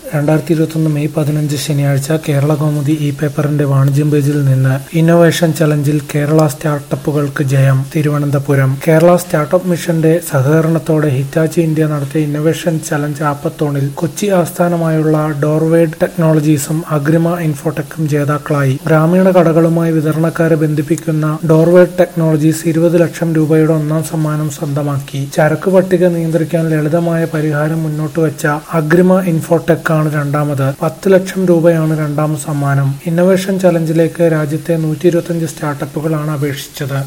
രണ്ടായിരത്തി ഇരുപത്തൊന്ന് മെയ് പതിനഞ്ച് ശനിയാഴ്ച കേരള കൗമുദി ഇ പേപ്പറിന്റെ വാണിജ്യം പേജിൽ നിന്ന് ഇന്നോവേഷൻ ചലഞ്ചിൽ കേരള സ്റ്റാർട്ടപ്പുകൾക്ക് ജയം തിരുവനന്തപുരം കേരള സ്റ്റാർട്ടപ്പ് മിഷന്റെ സഹകരണത്തോടെ ഹിറ്റാച്ചി ഇന്ത്യ നടത്തിയ ഇന്നോവേഷൻ ചലഞ്ച് ആപ്പത്തോണിൽ കൊച്ചി ആസ്ഥാനമായുള്ള ഡോർവേഡ് ടെക്നോളജീസും അഗ്രിമ ഇൻഫോടെക്കും ജേതാക്കളായി ഗ്രാമീണ കടകളുമായി വിതരണക്കാരെ ബന്ധിപ്പിക്കുന്ന ഡോർവേഡ് ടെക്നോളജീസ് ഇരുപത് ലക്ഷം രൂപയുടെ ഒന്നാം സമ്മാനം സ്വന്തമാക്കി ചരക്ക് പട്ടിക നിയന്ത്രിക്കാൻ ലളിതമായ പരിഹാരം മുന്നോട്ട് വെച്ച അഗ്രിമ ഇൻഫോടെക് ആണ് രണ്ടാമത് പത്ത് ലക്ഷം രൂപയാണ് രണ്ടാം സമ്മാനം ഇന്നോവേഷൻ ചലഞ്ചിലേക്ക് രാജ്യത്തെ നൂറ്റി ഇരുപത്തിയഞ്ച് സ്റ്റാർട്ടപ്പുകളാണ് അപേക്ഷിച്ചത്